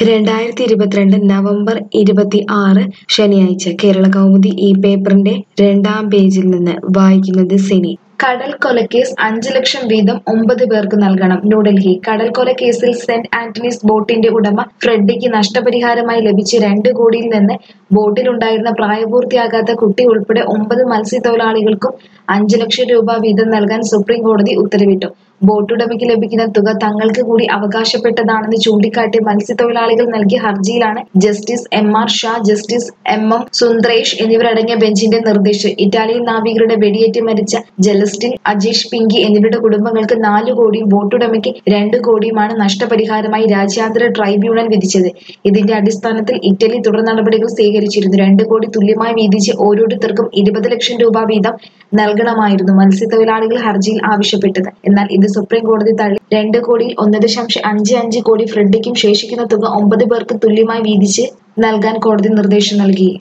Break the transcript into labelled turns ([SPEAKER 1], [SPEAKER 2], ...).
[SPEAKER 1] രണ്ടായിരത്തി ഇരുപത്തിരണ്ട് നവംബർ ഇരുപത്തി ആറ് ശനിയാഴ്ച കേരള കൗമുദി ഈ പേപ്പറിന്റെ രണ്ടാം പേജിൽ നിന്ന് വായിക്കുന്നത് സിനി കടൽ കൊലക്കേസ് അഞ്ച് ലക്ഷം വീതം ഒമ്പത് പേർക്ക് നൽകണം ന്യൂഡൽഹി കടൽ കൊലക്കേസിൽ സെന്റ് ആന്റണീസ് ബോട്ടിന്റെ ഉടമ ഫ്രെഡിക്ക് നഷ്ടപരിഹാരമായി ലഭിച്ച രണ്ട് കോടിയിൽ നിന്ന് ബോട്ടിലുണ്ടായിരുന്ന പ്രായപൂർത്തിയാകാത്ത കുട്ടി ഉൾപ്പെടെ ഒമ്പത് മത്സ്യത്തൊഴിലാളികൾക്കും അഞ്ച് ലക്ഷം രൂപ വീതം നൽകാൻ സുപ്രീം കോടതി ഉത്തരവിട്ടു ബോട്ടുടമയ്ക്ക് ലഭിക്കുന്ന തുക തങ്ങൾക്ക് കൂടി അവകാശപ്പെട്ടതാണെന്ന് ചൂണ്ടിക്കാട്ടി മത്സ്യത്തൊഴിലാളികൾ നൽകിയ ഹർജിയിലാണ് justice M R Shah justice M M Sundaresh എന്നിവരടങ്ങിയ ബെഞ്ചിന്റെ നിർദ്ദേശം ഇറ്റാലിയൻ നാവികരുടെ വെടിയേറ്റ് മരിച്ച ജലസ്റ്റിൻ അജീഷ് പിങ്കി എന്നിവരുടെ കുടുംബങ്ങൾക്ക് നാല് കോടിയും ബോട്ടുടമയ്ക്ക് രണ്ട് കോടിയുമാണ് നഷ്ടപരിഹാരമായി രാജ്യാന്തര ട്രൈബ്യൂണൽ വിധിച്ചത് ഇതിന്റെ അടിസ്ഥാനത്തിൽ ഇറ്റലി തുടർ നടപടികൾ സ്വീകരിച്ചിരുന്നു രണ്ട് കോടി തുല്യമായി വീതിച്ച് ഓരോരുത്തർക്കും ഇരുപത് ലക്ഷം രൂപ വീതം നൽകണമായിരുന്നു മത്സ്യത്തൊഴിലാളികൾ ഹർജിയിൽ ആവശ്യപ്പെട്ടത് എന്നാൽ ഇത് സുപ്രീം കോടതി തള്ളി രണ്ട് കോടിയിൽ ഒന്ന് ദശാംശം അഞ്ച് അഞ്ച് കോടി ഫ്രെഡിക്കും ശേഷിക്കുന്ന തുക ഒമ്പത് പേർക്ക് തുല്യമായി വീതിച്ച് നൽകാൻ കോടതി നിർദ്ദേശം നൽകി